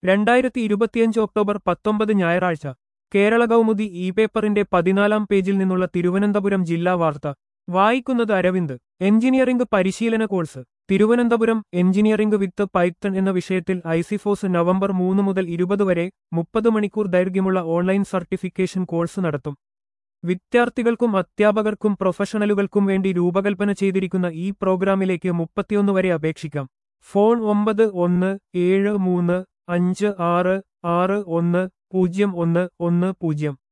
രണ്ടായിരത്തി ഇരുപത്തിയഞ്ച് ഒക്ടോബർ പത്തൊമ്പത് ഞായറാഴ്ച കേരള കൗമുദി ഇ പേപ്പറിന്റെ പതിനാലാം പേജിൽ നിന്നുള്ള തിരുവനന്തപുരം ജില്ലാ വാർത്ത വായിക്കുന്നത് അരവിന്ദ് എഞ്ചിനീയറിംഗ് പരിശീലന course Thiruvananthapuram engineering with Python എന്ന വിഷയത്തിൽ ഐസിഫോസ് നവംബർ മൂന്ന് മുതൽ ഇരുപത് വരെ മുപ്പത് മണിക്കൂർ ദൈർഘ്യമുള്ള ഓൺലൈൻ സർട്ടിഫിക്കേഷൻ കോഴ്സ് നടത്തും വിദ്യാർത്ഥികൾക്കും അധ്യാപകർക്കും പ്രൊഫഷണലുകൾക്കും വേണ്ടി രൂപകൽപ്പന ചെയ്തിരിക്കുന്ന ഈ പ്രോഗ്രാമിലേക്ക് മുപ്പത്തിയൊന്ന് വരെ അപേക്ഷിക്കാം ഫോൺ ഒമ്പത് ഒന്ന് ഏഴ് മൂന്ന് അഞ്ച് ആറ് ആറ് ഒന്ന് പൂജ്യം ഒന്ന് ഒന്ന് പൂജ്യം